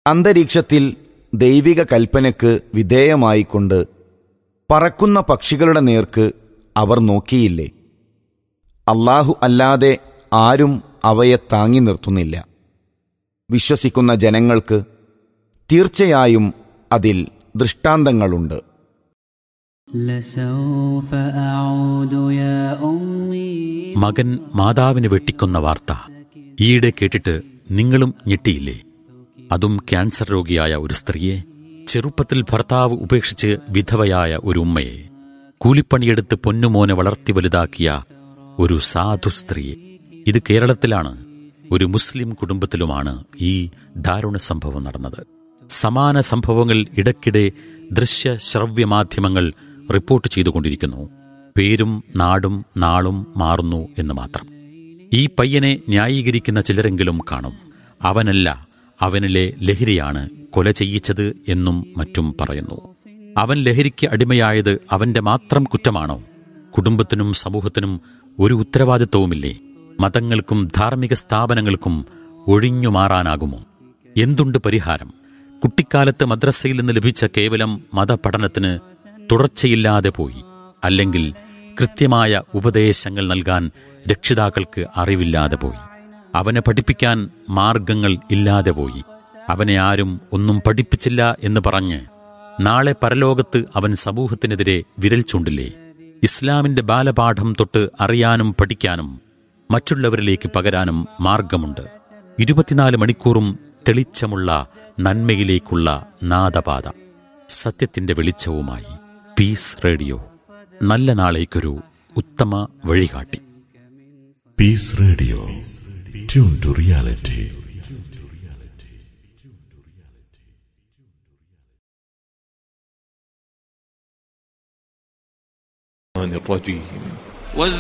അന്തരീക്ഷത്തിൽ ദൈവിക കൽപ്പനയ്ക്ക് വിധേയമായിക്കൊണ്ട് പറക്കുന്ന പക്ഷികളുടെ നേർക്ക് അവർ നോക്കിയില്ലേ അള്ളാഹു അല്ലാതെ ആരും അവയെ താങ്ങി നിർത്തുന്നില്ല വിശ്വസിക്കുന്ന ജനങ്ങൾക്ക് തീർച്ചയായും അതിൽ ദൃഷ്ടാന്തങ്ങളുണ്ട് لسوف أعود يا أمي മകൻ മാതാവിനെ വെട്ടിക്കൊന്ന വാർത്ത ഈയിടെ കേട്ടിട്ട് നിങ്ങളും ഞെട്ടിയില്ലേ അതും ക്യാൻസർ രോഗിയായ ഒരു സ്ത്രീയെ ചെറുപ്പത്തിൽ ഭർത്താവ് ഉപേക്ഷിച്ച് വിധവയായ ഒരു ഉമ്മയെ കൂലിപ്പണിയെടുത്ത് പൊന്നുമോനെ വളർത്തി വലുതാക്കിയ ഒരു സാധു സ്ത്രീയെ ഇത് കേരളത്തിലാണ് ഒരു മുസ്ലിം കുടുംബത്തിലുമാണ് ഈ ദാരുണ സംഭവം നടന്നത് സമാന സംഭവങ്ങൾ ഇടയ്ക്കിടെ ദൃശ്യ ശ്രവ്യ മാധ്യമങ്ങൾ റിപ്പോർട്ട് ചെയ്തുകൊണ്ടിരിക്കുന്നു പേരും നാടും നാളും മാറുന്നു എന്ന് മാത്രം ഈ പയ്യനെ ന്യായീകരിക്കുന്ന ചിലരെങ്കിലും കാണും അവനല്ല അവനിലെ ലഹരിയാണ് കൊല ചെയ്യിച്ചത് എന്നും മറ്റും പറയുന്നു അവൻ ലഹരിക്ക് അടിമയായത് അവന്റെ മാത്രം കുറ്റമാണോ കുടുംബത്തിനും സമൂഹത്തിനും ഒരു ഉത്തരവാദിത്വവുമില്ലേ മതങ്ങൾക്കും ധാർമ്മിക സ്ഥാപനങ്ങൾക്കും ഒഴിഞ്ഞു മാറാനാകുമോ എന്തുണ്ട് പരിഹാരം കുട്ടിക്കാലത്ത് മദ്രസയിൽ നിന്ന് ലഭിച്ച കേവലം മതപഠനത്തിന് തുടർച്ചയില്ലാതെ പോയി അല്ലെങ്കിൽ കൃത്യമായ ഉപദേശങ്ങൾ നൽകാൻ രക്ഷിതാക്കൾക്ക് അറിവില്ലാതെ പോയി അവനെ പഠിപ്പിക്കാൻ മാർഗങ്ങൾ ഇല്ലാതെ പോയി അവനെ ആരും ഒന്നും പഠിപ്പിച്ചില്ല എന്ന് പറഞ്ഞ് നാളെ പരലോകത്ത് അവൻ സമൂഹത്തിനെതിരെ വിരൽ ചൂണ്ടില്ലേ ഇസ്ലാമിന്റെ ബാലപാഠം തൊട്ട് അറിയാനും പഠിക്കാനും മറ്റുള്ളവരിലേക്ക് പകരാനും മാർഗമുണ്ട് ഇരുപത്തിനാല് മണിക്കൂറും തെളിച്ചമുള്ള നന്മയിലേക്കുള്ള നാദപാത സത്യത്തിന്റെ വെളിച്ചവുമായി പീസ് റേഡിയോ നല്ല നാളേക്കൊരു ഉത്തമ വഴികാട്ടി Peace Radio. Tune to reality. الرحمن الرجيم